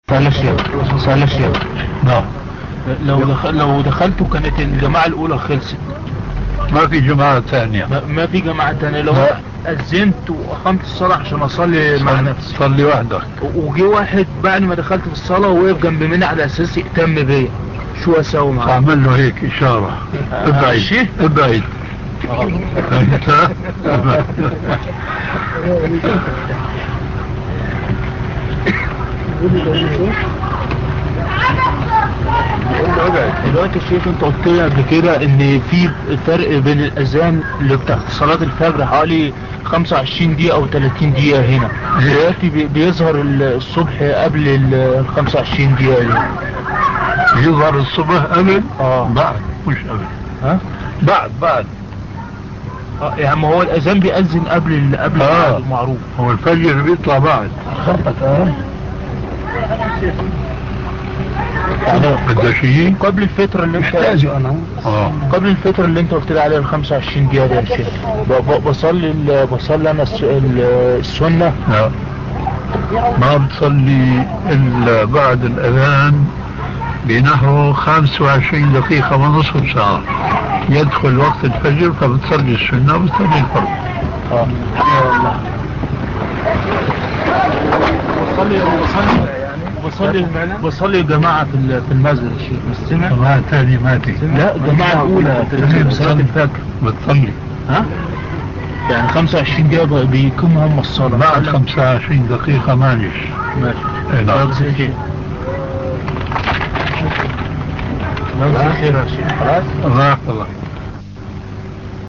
سهل الشيخ سهل الشيخ نعم لو دخل لو دخلتوا كانت الجماعة الأولى خلصت ما في جماعة ثانية ما, ما في جماعة تانية لو لا. أذنت وأقمت الصلاة عشان أصلي مع نفسي صلي وحدك وجي واحد بعد ما دخلت في الصلاة ووقف جنب مني على أساس يهتم بيا شو أسوي معاه؟ تعمل له هيك إشارة آه، ابعد شيء؟ ابعد فهمت؟ دلوقتي يا شيخ انت قلت لي قبل كده ان في فرق بين الاذان اللي بتاع صلاة الفجر حوالي 25 دقيقة او 30 دقيقة هنا دلوقتي بي- بيظهر ال- الصبح قبل ال 25 دقيقة دي يظهر الصبح قبل اه بعد مش قبل ها بعد بعد اه يعني ما هو الاذان بيأذن قبل ال- قبل آه. الميعاد المعروف هو الفجر بيطلع بعد يعني بدها شيء قبل الفترة اللي انت انا اه قبل الفترة اللي انت قلت لي عليها ال 25 دقيقة دي يا شيخ ب- ب- بصلي ال- بصلي انا الس- ال- السنة لا ما بتصلي إلا بعد الأذان بنحو 25 دقيقة ونصف ساعة يدخل وقت الفجر فبتصلي السنة وبتصلي الفرض اه بصلي بصلي بصلي بصلي جماعة في ال- في المسجد يا شيخ مستمع جماعة ثانية ماتي لا الجماعة الأولى في صلاة الفجر بتصلي ها يعني 25 دقيقة ب- بيقوموا هم الصلاة بعد 25 دقيقة معلش ماشي إيه نعم. جزاك الله خير. جزاك الله خير يا شيخ خلاص الله يحفظك